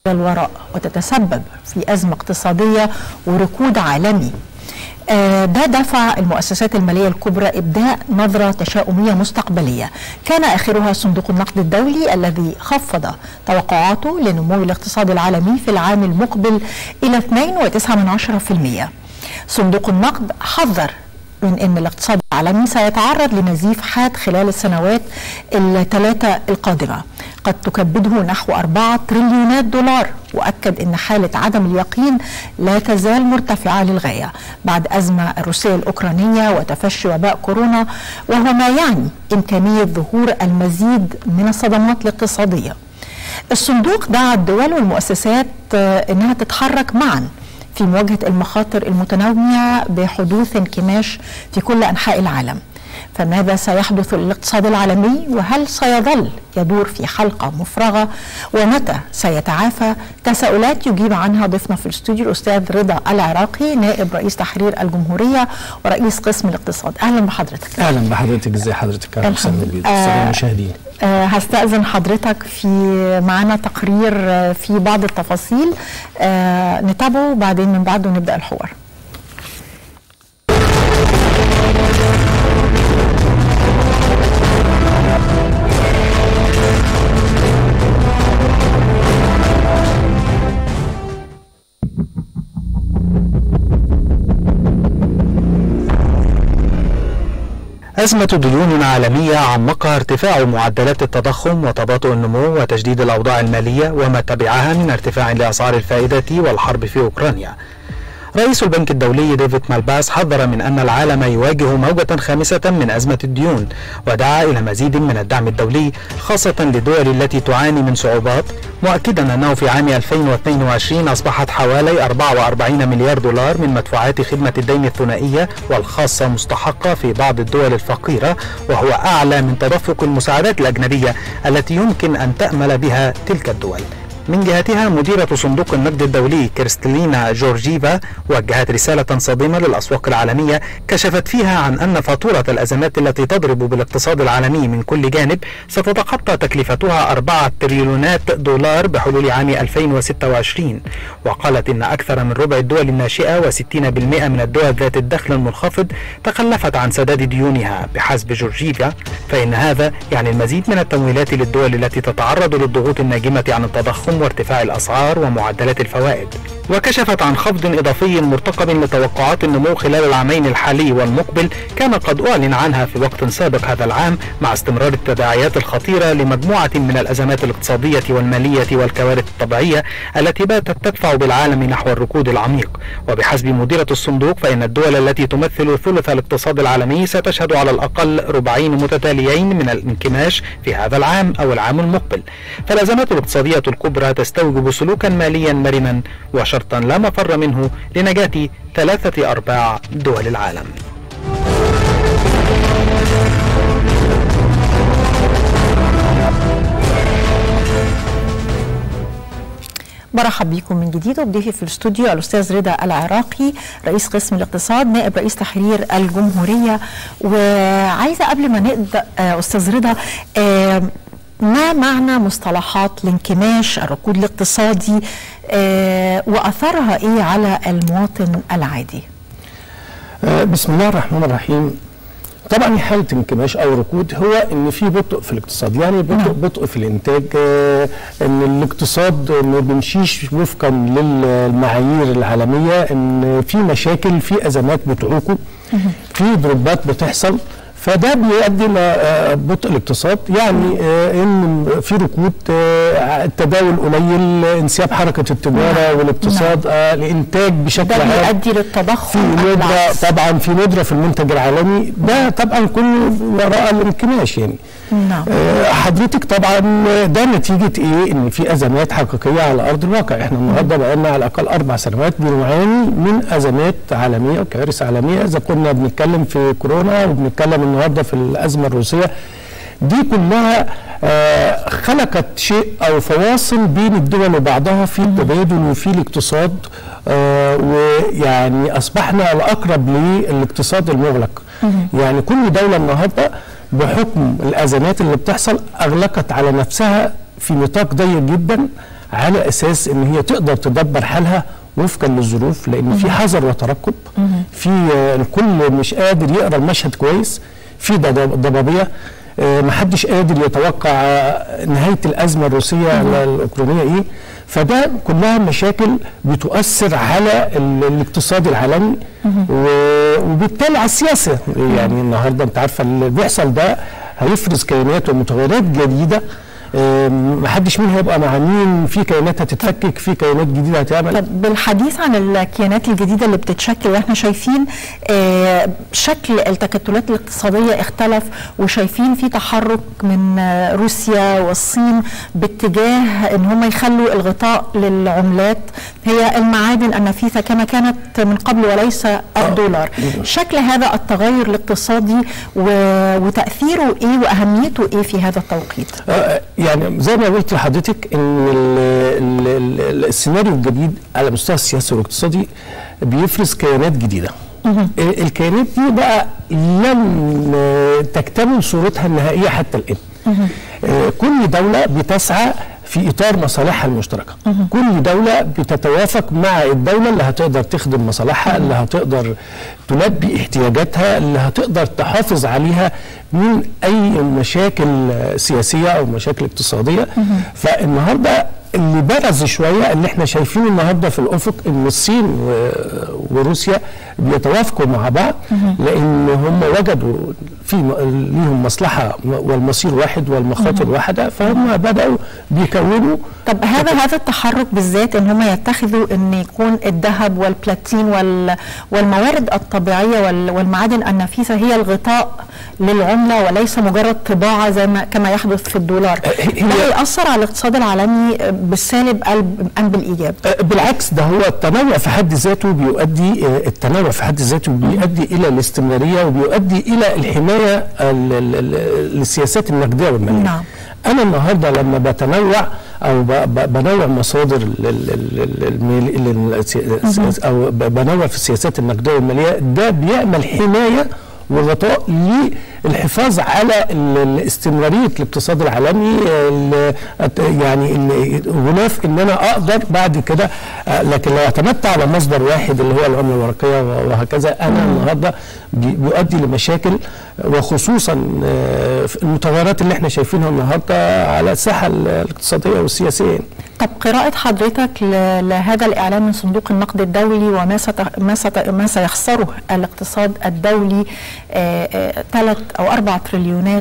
الوراء وتتسبب في أزمة اقتصادية وركود عالمي آه، ده دفع المؤسسات المالية الكبرى إبداء نظرة تشاؤمية مستقبلية كان آخرها صندوق النقد الدولي الذي خفض توقعاته لنمو الاقتصاد العالمي في العام المقبل إلى 2.9% صندوق النقد حذر من ان الاقتصاد العالمي سيتعرض لنزيف حاد خلال السنوات الثلاثه القادمه قد تكبده نحو 4 تريليونات دولار واكد ان حاله عدم اليقين لا تزال مرتفعه للغايه بعد ازمه الروسيه الاوكرانيه وتفشي وباء كورونا وهو ما يعني امكانيه ظهور المزيد من الصدمات الاقتصاديه الصندوق دعا الدول والمؤسسات انها تتحرك معا في مواجهة المخاطر المتنوعة بحدوث انكماش في كل أنحاء العالم فماذا سيحدث للاقتصاد العالمي وهل سيظل يدور في حلقة مفرغة ومتى سيتعافى تساؤلات يجيب عنها ضيفنا في الاستوديو الأستاذ رضا العراقي نائب رئيس تحرير الجمهورية ورئيس قسم الاقتصاد أهلا بحضرتك أهلا بحضرتك ازي حضرتك أهلا وسهلا بيك السادة المشاهدين آه هستأذن حضرتك في معنا تقرير آه في بعض التفاصيل آه نتابعه وبعدين من بعده نبدأ الحوار أزمة ديون عالمية عمقها ارتفاع معدلات التضخم وتباطؤ النمو وتجديد الأوضاع المالية وما تبعها من ارتفاع لأسعار الفائدة والحرب في أوكرانيا رئيس البنك الدولي ديفيد مالباس حذر من أن العالم يواجه موجة خامسة من أزمة الديون ودعا إلى مزيد من الدعم الدولي خاصة للدول التي تعاني من صعوبات مؤكدا أنه في عام 2022 أصبحت حوالي 44 مليار دولار من مدفوعات خدمة الدين الثنائية والخاصة مستحقة في بعض الدول الفقيرة وهو أعلى من تدفق المساعدات الأجنبية التي يمكن أن تأمل بها تلك الدول من جهتها مديرة صندوق النقد الدولي كريستالينا جورجيفا وجهت رسالة صادمة للأسواق العالمية كشفت فيها عن أن فاتورة الأزمات التي تضرب بالاقتصاد العالمي من كل جانب ستتخطى تكلفتها 4 تريليونات دولار بحلول عام 2026 وقالت إن أكثر من ربع الدول الناشئة و60% من الدول ذات الدخل المنخفض تخلفت عن سداد ديونها بحسب جورجيفا فإن هذا يعني المزيد من التمويلات للدول التي تتعرض للضغوط الناجمة عن التضخم وارتفاع الأسعار ومعدلات الفوائد وكشفت عن خفض إضافي مرتقب لتوقعات النمو خلال العامين الحالي والمقبل كان قد أعلن عنها في وقت سابق هذا العام مع استمرار التداعيات الخطيرة لمجموعة من الأزمات الاقتصادية والمالية والكوارث الطبيعية التي باتت تدفع بالعالم نحو الركود العميق وبحسب مديرة الصندوق فإن الدول التي تمثل ثلث الاقتصاد العالمي ستشهد على الأقل ربعين متتاليين من الانكماش في هذا العام أو العام المقبل فالأزمات الاقتصادية الكبرى تستوجب سلوكا ماليا مرنا وشرطا لا مفر منه لنجاة ثلاثة أرباع دول العالم برحب بكم من جديد وبضيفي في الاستوديو الاستاذ رضا العراقي رئيس قسم الاقتصاد نائب رئيس تحرير الجمهوريه وعايزه قبل ما نبدا استاذ رضا ما معنى مصطلحات الانكماش الركود الاقتصادي واثرها ايه على المواطن العادي بسم الله الرحمن الرحيم طبعا حاله انكماش او ركود هو ان في بطء في الاقتصاد يعني بطء بطء في الانتاج آه ان الاقتصاد ما بيمشيش وفقا للمعايير العالميه ان في مشاكل في ازمات بتعوقه في ضربات بتحصل فده بيؤدي لبطء الاقتصاد يعني ان في ركود التداول قليل انسياب حركه التجاره والاقتصاد الانتاج بشكل عام ده بيؤدي للتضخم في ندره طبعا في ندره في المنتج العالمي ده طبعا كله وراء الانكماش يعني نعم حضرتك طبعا ده نتيجه ايه ان في ازمات حقيقيه على ارض الواقع احنا النهارده بقالنا على الاقل اربع سنوات بنعاني من ازمات عالميه وكوارث عالميه اذا كنا بنتكلم في كورونا وبنتكلم النهارده في الازمه الروسيه دي كلها آه خلقت شيء او فواصل بين الدول وبعضها في التبادل وفي الاقتصاد آه ويعني اصبحنا الاقرب للاقتصاد المغلق يعني كل دوله النهارده بحكم الازمات اللي بتحصل اغلقت على نفسها في نطاق ضيق جدا على اساس ان هي تقدر تدبر حالها وفقا للظروف لان في حذر وترقب في آه، الكل مش قادر يقرا المشهد كويس في ضب- ضبابيه آه، محدش قادر يتوقع آه، نهايه الازمه الروسيه الاوكرانيه ايه فده كلها مشاكل بتؤثر على ال- الاقتصاد العالمي و- وبالتالي على السياسه يعني النهارده انت عارفه اللي بيحصل ده هيفرز كيانات ومتغيرات جديده آم، محدش مين هيبقى مع مين في كيانات هتتفكك في كيانات جديده هتعمل طب بالحديث عن الكيانات الجديده اللي بتتشكل واحنا شايفين آه، شكل التكتلات الاقتصاديه اختلف وشايفين في تحرك من آه، روسيا والصين باتجاه ان هم يخلوا الغطاء للعملات هي المعادن النفيسه كما كانت من قبل وليس الدولار شكل هذا التغير الاقتصادي و- وتاثيره ايه واهميته ايه في هذا التوقيت آه، يعني زي ما قلت لحضرتك ان ال- ال- ال- السيناريو الجديد على مستوى السياسي والاقتصادي بيفرز كيانات جديده ال- الكيانات دي بقى لم آه، تكتمل صورتها النهائيه حتى الان آه، كل دوله بتسعى في اطار مصالحها المشتركه كل دوله بتتوافق مع الدوله اللي هتقدر تخدم مصالحها اللي هتقدر تلبي احتياجاتها اللي هتقدر تحافظ عليها من اي مشاكل سياسيه او مشاكل اقتصاديه فالنهارده اللي برز شويه اللي احنا شايفينه النهارده في الافق ان الصين و- وروسيا بيتوافقوا مع بعض لان هم وجدوا في م- ليهم مصلحه والمصير واحد والمخاطر واحده فهم بداوا بيكونوا طب هذا هذا التحرك بالذات ان هم يتخذوا ان يكون الذهب والبلاتين وال والموارد الطبيعيه وال والمعادن النفيسه هي الغطاء للعمله وليس مجرد طباعه زي ما كما يحدث في الدولار هي- ده يأثر على الاقتصاد العالمي بالسالب أم- ام بالايجاب آه، بالعكس ده هو التنوع في حد ذاته بيؤدي آه، التنوع في حد ذاته بيؤدي الى الاستمراريه وبيؤدي الى الحمايه ال- ال- ال- للسياسات النقديه والماليه. نعم. انا النهارده لما بتنوع او ب- ب- بنوع مصادر ال- ال- ال- المال- ال- السي- او ب- بنوع في السياسات النقديه والماليه ده بيعمل حمايه وغطاء للحفاظ على ال- ال- استمراريه الاقتصاد العالمي ال- يعني ال- غلاف ان انا اقدر بعد كده آه، لكن لو اعتمدت على مصدر واحد اللي هو العمله الورقيه وهكذا انا النهارده بي- بيؤدي لمشاكل وخصوصا آه، في المتغيرات اللي احنا شايفينها النهارده على الساحه الاقتصاديه والسياسيه طب قراءة حضرتك ل- لهذا الإعلان من صندوق النقد الدولي وما ست ما, ست ما سيخسره الاقتصاد الدولي ثلاث أو أربع تريليونات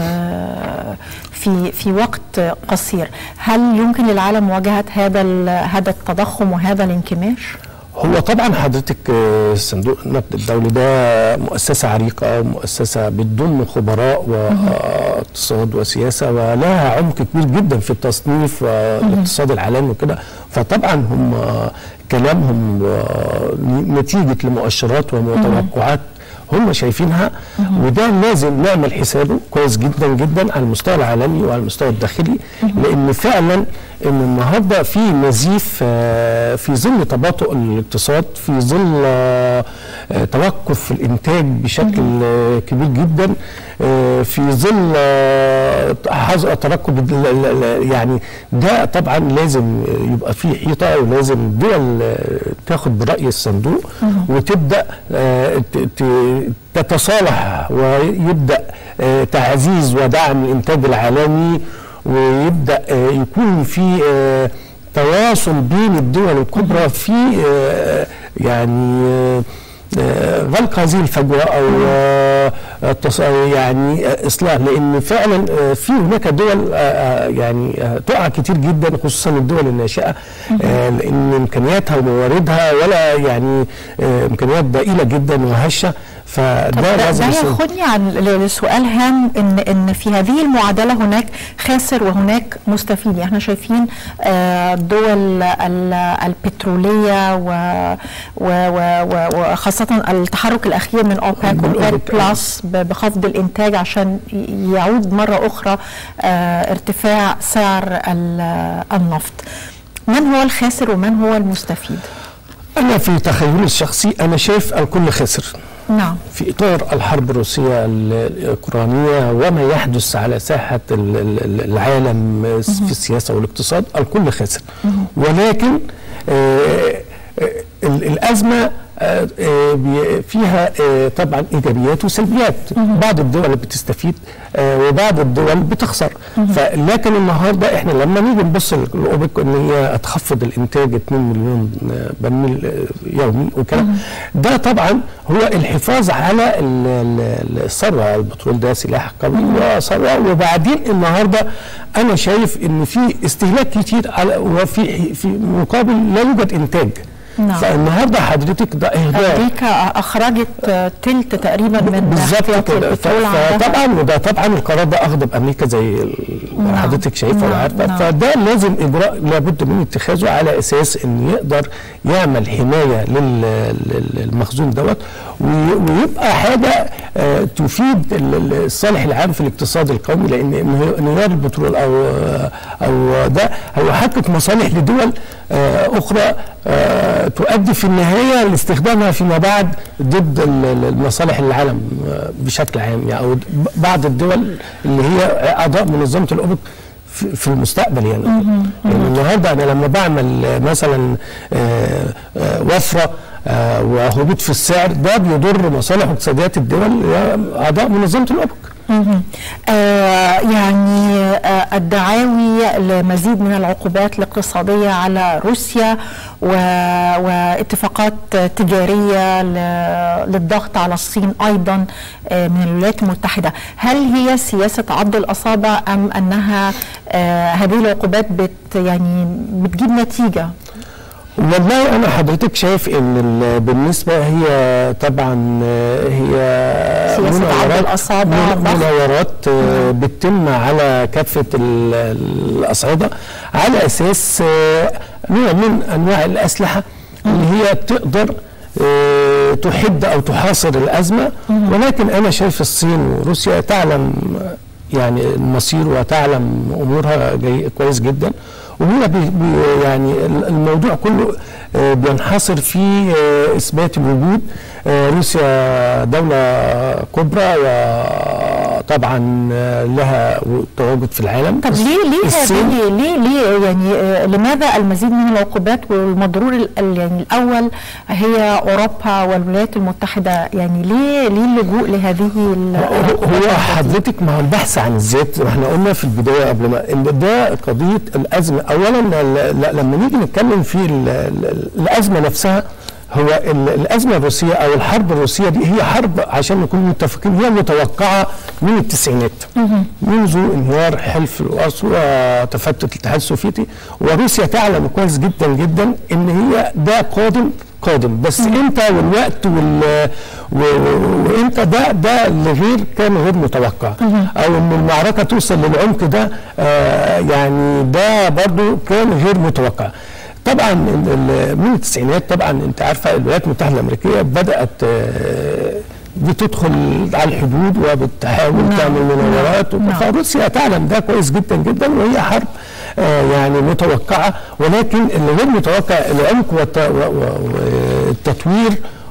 آه، في في وقت قصير هل يمكن للعالم مواجهة هذا ال- هذا التضخم وهذا الانكماش؟ هو طبعا حضرتك آه، صندوق النقد الدولي ده مؤسسة عريقة مؤسسة بتضم خبراء واقتصاد وسياسة ولها عمق كبير جدا في التصنيف والاقتصاد العالمي وكده فطبعا هم آه، كلامهم آه، نتيجة لمؤشرات ومتوقعات هم شايفينها وده لازم نعمل حسابه كويس جدا جدا على المستوى العالمي وعلى المستوى الداخلي لان فعلا ان النهارده في نزيف آه، في ظل تباطؤ الاقتصاد في ظل آه، آه، توقف في الانتاج بشكل آه، كبير جدا آه، في ظل آه، حظ- ترقب ال- ال- ال- يعني ده طبعا لازم يبقى في حيطه ولازم الدول آه، تاخد براي الصندوق وتبدا آه، ت- ت- تتصالح ويبدا آه، تعزيز ودعم الانتاج العالمي ويبدا آه، يكون في آه، تواصل بين الدول الكبرى في آه، يعني آه، آه، غلق هذه الفجوه او آه، التص- يعني آه، اصلاح لان فعلا آه، في هناك دول آه، آه، يعني آه، تقع كتير جدا خصوصا الدول الناشئه آه، لان امكانياتها ومواردها ولا يعني آه، امكانيات ضئيله جدا وهشه طب فده ده, لازم ده يصير. ياخدني عن ل- لسؤال هام ان ان في هذه المعادله هناك خاسر وهناك مستفيد يعني احنا شايفين آه، الدول ال- البتروليه و- و- و- و- وخاصه التحرك الاخير من اوبك من واوبك أوبك. بلس ب- بخفض الانتاج عشان ي- يعود مره اخرى آه، ارتفاع سعر ال- النفط من هو الخاسر ومن هو المستفيد؟ انا في تخيلي الشخصي انا شايف الكل خسر نعم في اطار الحرب الروسيه الاوكرانيه وما يحدث على ساحه العالم في السياسه والاقتصاد الكل خسر ولكن آه الازمه فيها طبعا ايجابيات وسلبيات بعض الدول بتستفيد وبعض الدول بتخسر فلكن النهارده احنا لما نيجي نبص لاوبك ان هي تخفض الانتاج 2 مليون برميل يومي وكده ده طبعا هو الحفاظ على الثروه البترول ده سلاح قوي وثروه وبعدين النهارده انا شايف ان في استهلاك كتير على وفي في مقابل لا يوجد انتاج نعم. فالنهارده حضرتك ده اهداء امريكا اخرجت تلت تقريبا من بالظبط كده البترول فطبعا وده طبعا القرار ده اخده بامريكا زي نعم. حضرتك شايفه نعم. وعارفه نعم. فده لازم اجراء لابد من اتخاذه على اساس ان يقدر يعمل حمايه للمخزون دوت ويبقى حاجه تفيد الصالح العام في الاقتصاد القومي لان انهيار البترول او او ده هيحقق مصالح لدول اخرى تؤدي في النهايه لاستخدامها فيما بعد ضد المصالح العالم بشكل عام يعني او بعض الدول اللي هي اعضاء منظمه الاوبك في المستقبل يعني يعني النهارده انا لما بعمل مثلا وفره وهبوط في السعر ده بيضر مصالح اقتصاديات الدول اعضاء منظمه الاوبك آه يعني آه الدعاوي لمزيد من العقوبات الاقتصادية على روسيا واتفاقات تجارية للضغط على الصين أيضا آه من الولايات المتحدة هل هي سياسة عض الأصابع أم أنها هذه العقوبات بت يعني بتجيب نتيجة والله انا حضرتك شايف ان بالنسبه هي طبعا هي سياسه عرض الاصابع مناورات بتتم على كافه الاصعده على اساس نوع من انواع الاسلحه اللي هي تقدر تحد او تحاصر الازمه ولكن انا شايف الصين وروسيا تعلم يعني المصير وتعلم امورها جاي كويس جدا وهي بي بي يعني الموضوع كله بينحصر في اثبات الوجود روسيا دوله كبرى وطبعا لها تواجد في العالم طب ليه ليه هذه ليه ليه يعني لماذا المزيد من العقوبات والمضرور يعني الاول هي اوروبا والولايات المتحده يعني ليه ليه اللجوء لهذه هو حضرتك مع البحث عن الذات احنا قلنا في البدايه قبل ما ان ده قضيه الازمه اولا لما نيجي نتكلم في الازمه نفسها هو الازمه الروسيه او الحرب الروسيه دي هي حرب عشان نكون متفقين هي متوقعه من التسعينات منذ انهيار حلف القرص وتفتت الاتحاد السوفيتي وروسيا تعلم كويس جدا جدا ان هي ده قادم قادم بس امتى والوقت وال وامتى ده ده اللي غير كان غير متوقع او ان المعركه توصل للعمق ده آه يعني ده برضو كان غير متوقع طبعا من التسعينات طبعا انت عارفه الولايات المتحده الامريكيه بدات بتدخل على الحدود وبتحاول نعم. تعمل مناورات نعم. فروسيا تعلم ده كويس جدا جدا وهي حرب آه يعني متوقعه ولكن اللي غير متوقع العمق والتطوير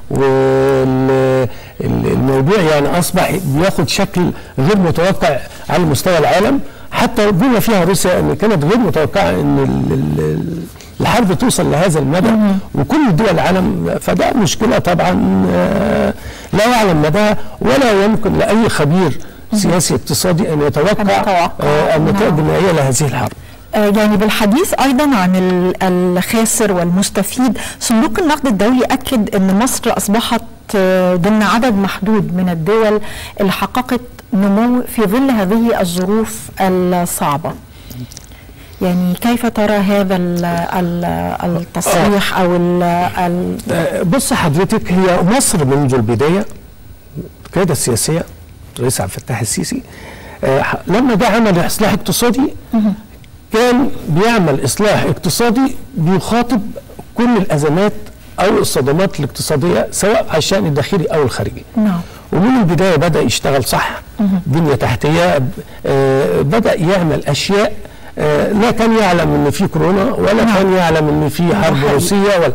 والموضوع يعني اصبح بياخد شكل غير متوقع على مستوى العالم حتى بما فيها روسيا ان كانت غير متوقعه ان الحرب توصل لهذا المدى وكل دول العالم فده مشكله طبعا لا يعلم مداها ولا يمكن لاي خبير سياسي اقتصادي ان يتوقع النتائج النهائيه لهذه الحرب. يعني بالحديث ايضا عن الخاسر والمستفيد صندوق النقد الدولي اكد ان مصر اصبحت ضمن عدد محدود من الدول اللي حققت نمو في ظل هذه الظروف الصعبه يعني كيف ترى هذا التصريح او ال بص حضرتك هي مصر منذ البدايه القياده السياسيه الرئيس عبد الفتاح السيسي لما ده عمل اصلاح اقتصادي كان بيعمل اصلاح اقتصادي بيخاطب كل الازمات او الصدمات الاقتصاديه سواء على الشان الداخلي او الخارجي نعم ومن البدايه بدا يشتغل صح بنيه تحتيه بدا يعمل اشياء لا كان يعلم ان في كورونا ولا نعم. كان يعلم ان في حرب روسيه ولا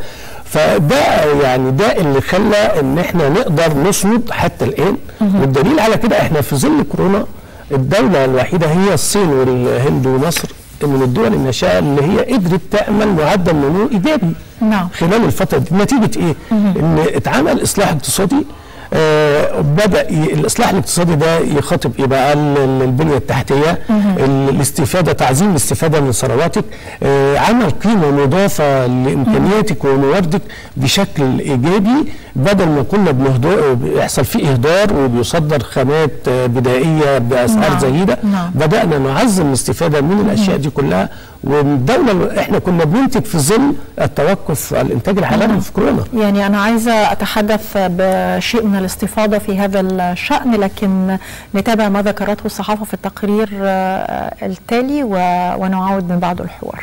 فده يعني ده اللي خلى ان احنا نقدر نصمد حتى الان والدليل على كده احنا في ظل كورونا الدوله الوحيده هي الصين والهند ومصر من الدول الناشئه اللي هي قدرت تعمل معدل نمو ايجابي نعم. خلال الفتره دي نتيجه ايه؟ ان اتعمل اصلاح اقتصادي آه بدا ي- الاصلاح الاقتصادي ده يخاطب ايه بقى ال- ال- البنيه التحتيه ال- الاستفاده تعظيم الاستفاده من ثرواتك آه عمل قيمه مضافه لامكانياتك ومواردك بشكل ايجابي بدل ما كنا بنهدر بيحصل فيه اهدار وبيصدر خامات آه بدائيه باسعار نعم. زهيده نعم. بدانا نعظم الاستفاده من الاشياء دي كلها والدوله احنا كنا بننتج في ظل التوقف الانتاج العالمي في كورونا يعني أنا عايزة أتحدث بشيء من الاستفاضة في هذا الشأن لكن نتابع ما ذكرته الصحافة في التقرير آه، التالي و- ونعود من بعد الحوار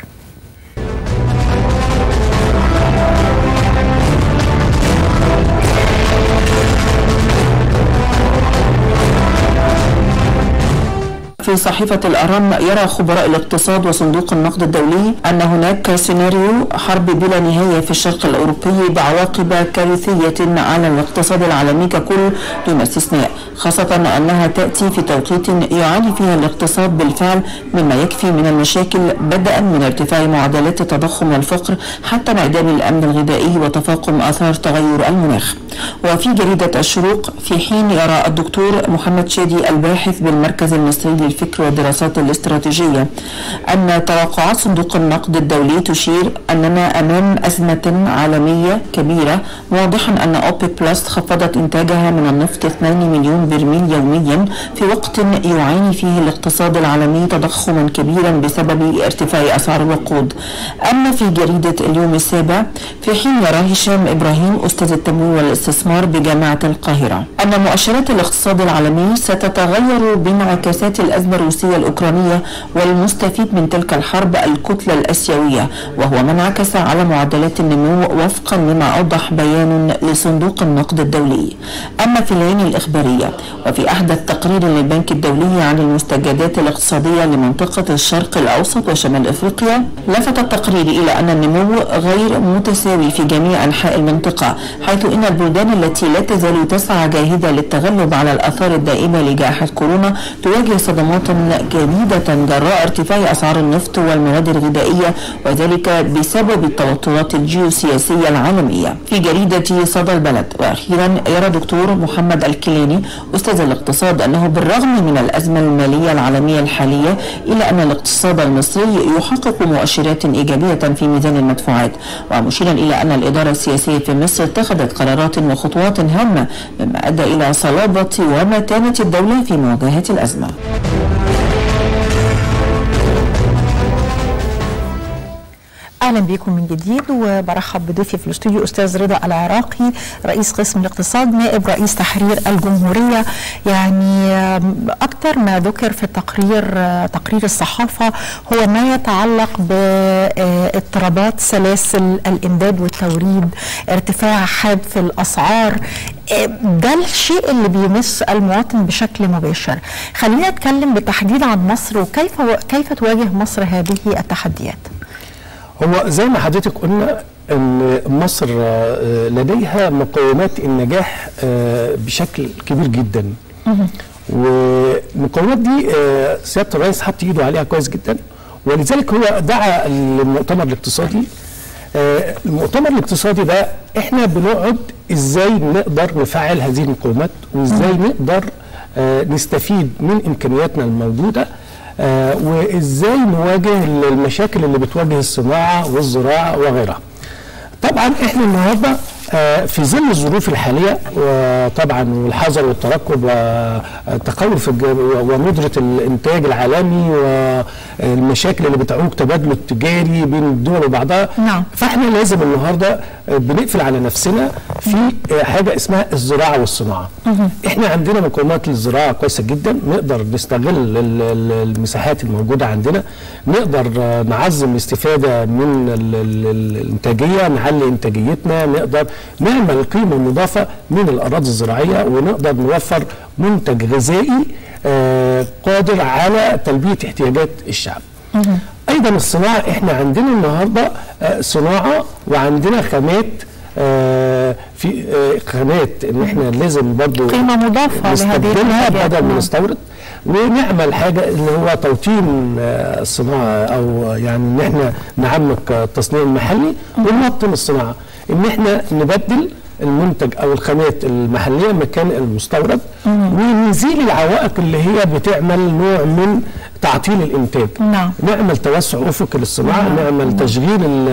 في صحيفة الأرم يرى خبراء الاقتصاد وصندوق النقد الدولي أن هناك سيناريو حرب بلا نهاية في الشرق الأوروبي بعواقب كارثية على الاقتصاد العالمي ككل دون استثناء خاصة أنها تأتي في توقيت يعاني فيها الاقتصاد بالفعل مما يكفي من المشاكل بدءا من ارتفاع معدلات التضخم والفقر حتى انعدام الأمن الغذائي وتفاقم آثار تغير المناخ وفي جريدة الشروق في حين يرى الدكتور محمد شادي الباحث بالمركز المصري للفكر والدراسات الاستراتيجية أن توقعات صندوق النقد الدولي تشير أننا أمام أزمة عالمية كبيرة واضحا أن أوبك بلس خفضت إنتاجها من النفط 2 مليون برميل يوميا في وقت يعاني فيه الاقتصاد العالمي تضخما كبيرا بسبب ارتفاع أسعار الوقود أما في جريدة اليوم السابع في حين يرى هشام إبراهيم أستاذ التمويل والاستثمار بجامعة القاهرة أن مؤشرات الاقتصاد العالمي ستتغير بانعكاسات الأزمة الروسية الأوكرانية والمستفيد من تلك الحرب الكتلة الأسيوية وهو ما انعكس على معدلات النمو وفقا لما أوضح بيان لصندوق النقد الدولي أما في العين الإخبارية وفي أحدث تقرير للبنك الدولي عن المستجدات الاقتصادية لمنطقة الشرق الأوسط وشمال أفريقيا لفت التقرير إلى أن النمو غير متساوي في جميع أنحاء المنطقة حيث إن البلدان التي لا تزال تسعى جاهدة للتغلب على الآثار الدائمة لجائحة كورونا تواجه صدمات جديدة جراء ارتفاع أسعار النفط والمواد الغذائية وذلك بسبب التوترات الجيوسياسية العالمية في جريدة صدى البلد وأخيرا يرى دكتور محمد الكيلاني أستاذ الاقتصاد أنه بالرغم من الأزمة المالية العالمية الحالية إلا أن الاقتصاد المصري يحقق مؤشرات إيجابية في ميزان المدفوعات ومشيرا إلى أن الإدارة السياسية في مصر اتخذت قرارات وخطوات هامة مما أدى إلى صلابة ومتانة الدولة في مواجهة الأزمة اهلا بكم من جديد وبرحب بضيفي في الاستوديو استاذ رضا العراقي رئيس قسم الاقتصاد نائب رئيس تحرير الجمهوريه يعني اكثر ما ذكر في التقرير تقرير الصحافه هو ما يتعلق باضطرابات سلاسل الامداد والتوريد ارتفاع حاد في الاسعار ده الشيء اللي بيمس المواطن بشكل مباشر خلينا نتكلم بالتحديد عن مصر وكيف كيف تواجه مصر هذه التحديات هو زي ما حضرتك قلنا ان مصر لديها مقومات النجاح بشكل كبير جدا والمقومات دي سياده الرئيس حط ايده عليها كويس جدا ولذلك هو دعا للمؤتمر الاقتصادي المؤتمر الاقتصادي ده احنا بنقعد ازاي نقدر نفعل هذه المقومات وازاي نقدر نستفيد من امكانياتنا الموجوده آه وازاي نواجه المشاكل اللي بتواجه الصناعه والزراعه وغيرها. طبعا احنا النهارده آه في ظل الظروف الحاليه وطبعا والحذر والترقب والتقوي في وندره الانتاج العالمي والمشاكل اللي بتعوق تبادله التجاري بين الدول وبعضها نعم. فاحنا لازم النهارده بنقفل على نفسنا في حاجه اسمها الزراعه والصناعه. احنا عندنا مقومات للزراعه كويسه جدا نقدر نستغل المساحات الموجوده عندنا نقدر نعظم الاستفاده من الانتاجيه نعلي انتاجيتنا نقدر نعمل قيمه مضافه من الاراضي الزراعيه ونقدر نوفر منتج غذائي قادر على تلبيه احتياجات الشعب. ايضا الصناعه احنا عندنا النهارده صناعه وعندنا خامات آه في آه خامات ان احنا لازم برضو قيمه مضافه لهذه نستبدلها المنتجات. بدل ما نعم. نستورد ونعمل حاجه اللي هو توطين آه، الصناعه او يعني ان احنا نعمق آه، التصنيع المحلي ونوطن الصناعه ان احنا نبدل المنتج او الخامات المحليه مكان المستورد ونزيل العوائق اللي هي بتعمل نوع من تعطيل الانتاج نعم. نعمل توسع افقي للصناعه نعم. نعمل تشغيل ال-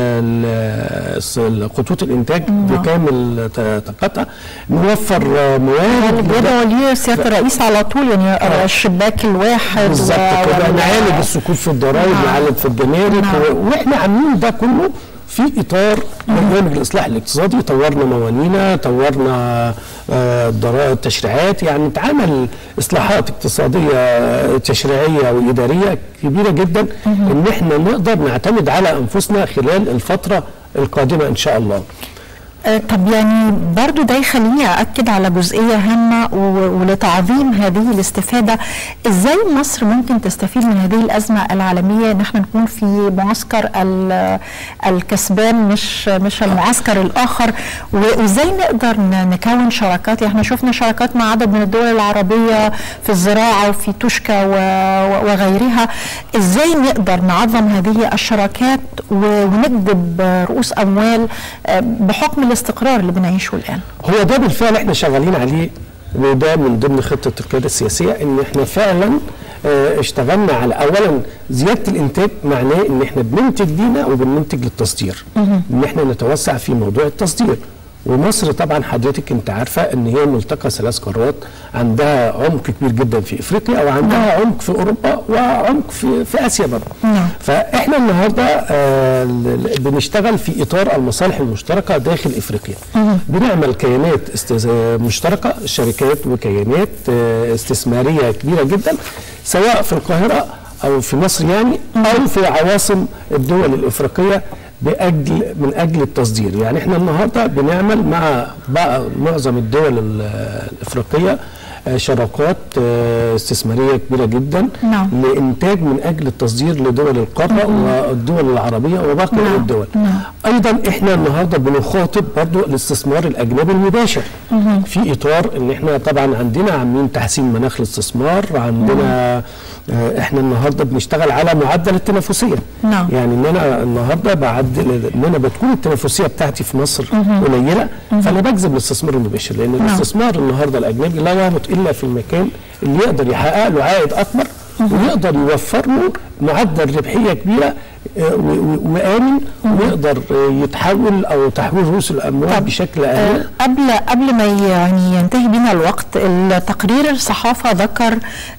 ال- الص- خطوط الانتاج بكامل ط- طاقتها نوفر آه، موارد بيدعو ليه سياده الرئيس على طول يعني الشباك الواحد بالظبط و- كده وال- نعالج السقوط في الضرائب نعم. نعالج في الجمارك نعم. و- واحنا عاملين ده كله في اطار برنامج الاصلاح الاقتصادي طورنا موانينا طورنا آه، ضرائب التشريعات يعني اتعمل اصلاحات اقتصاديه آه، تشريعيه واداريه كبيره جدا ان احنا نقدر نعتمد على انفسنا خلال الفتره القادمه ان شاء الله آه، طب يعني برضو ده يخليني أأكد على جزئية هامة و- ولتعظيم هذه الاستفادة إزاي مصر ممكن تستفيد من هذه الأزمة العالمية إن احنا نكون في معسكر ال- الكسبان مش مش المعسكر الآخر و- وإزاي نقدر ن- نكون شراكات يعني احنا شفنا شراكات مع عدد من الدول العربية في الزراعة وفي توشكا و- و- وغيرها إزاي نقدر نعظم هذه الشراكات و- ونجذب رؤوس أموال آه، بحكم الاستقرار اللي بنعيشه الآن هو ده بالفعل احنا شغالين عليه وده من ضمن خطه القياده السياسيه ان احنا فعلا اه، اشتغلنا على اولا زياده الانتاج معناه ان احنا بننتج لينا وبننتج للتصدير ان احنا نتوسع في موضوع التصدير ومصر طبعا حضرتك انت عارفه ان هي ملتقى ثلاث قارات عندها عمق كبير جدا في افريقيا وعندها عمق في اوروبا وعمق في, في اسيا برضه نعم. فاحنا النهارده آه ل- ل- بنشتغل في اطار المصالح المشتركه داخل افريقيا بنعمل كيانات استز... مشتركه شركات وكيانات آه استثماريه كبيره جدا سواء في القاهره او في مصر يعني او في عواصم الدول الافريقيه باجل من اجل التصدير يعني احنا النهارده بنعمل مع بقى معظم الدول ال- الافريقيه آه، شراكات آه، استثماريه كبيره جدا نعم. لانتاج من اجل التصدير لدول القاره والدول العربيه وباقي نعم. الدول نعم. ايضا احنا النهارده بنخاطب برضو الاستثمار الاجنبي المباشر في اطار ان احنا طبعا عندنا عاملين تحسين مناخ الاستثمار عندنا آه، احنا النهارده بنشتغل على معدل التنافسيه نعم. يعني ان انا النهارده بعدل ان انا بتكون التنافسيه بتاعتي في مصر قليله فانا بجذب الاستثمار المباشر لان الاستثمار النهارده الاجنبي لا يهبط الا في المكان اللي يقدر يحقق له عائد اكبر ويقدر يوفر له معدل ربحيه كبيره آه، و- و- وامن ويقدر آه، يتحول او تحويل رؤوس الاموال بشكل آه، امن قبل قبل ما يعني ينتهي بنا الوقت التقرير الصحافة ذكر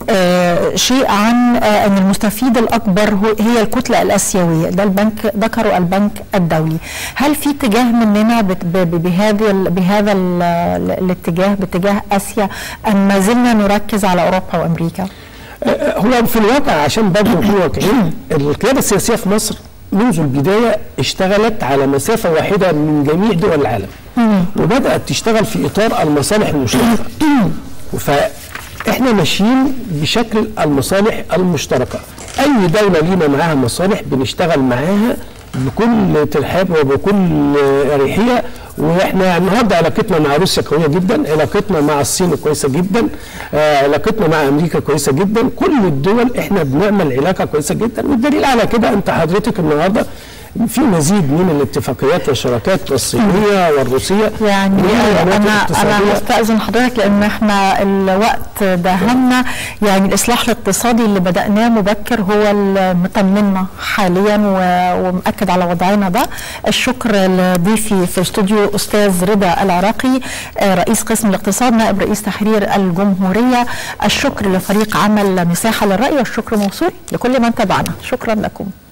آه، شيء عن آه، أن المستفيد الأكبر هو- هي الكتلة الآسيوية ده البنك ذكره البنك الدولي هل في اتجاه مننا بت- ب- ب- بهذا ال- بهذا ال- ال- الاتجاه باتجاه آسيا أم ما زلنا نركز على أوروبا وأمريكا؟ آه، هو في الواقع عشان برضه نكون واقعيين القياده السياسيه في مصر منذ البدايه اشتغلت على مسافه واحده من جميع دول العالم وبدات تشتغل في اطار المصالح المشتركه فاحنا ماشيين بشكل المصالح المشتركه اي دوله لينا معاها مصالح بنشتغل معاها بكل ترحاب وبكل اريحيه واحنا النهارده علاقتنا مع روسيا قويه جدا علاقتنا مع الصين كويسه جدا آه، علاقتنا مع امريكا كويسه جدا كل الدول احنا بنعمل علاقه كويسه جدا والدليل على كده انت حضرتك النهارده في مزيد من الاتفاقيات والشراكات الصينيه والروسيه يعني من العلاقات انا انا الاقتصادية. هستاذن حضرتك لان احنا الوقت دهمنا يعني الاصلاح الاقتصادي اللي بداناه مبكر هو المطمنا حاليا و- ومأكد على وضعنا ده الشكر لضيفي في الاستوديو استاذ رضا العراقي آه، رئيس قسم الاقتصاد نائب رئيس تحرير الجمهوريه الشكر لفريق عمل مساحه للراي والشكر موصول لكل من تابعنا شكرا لكم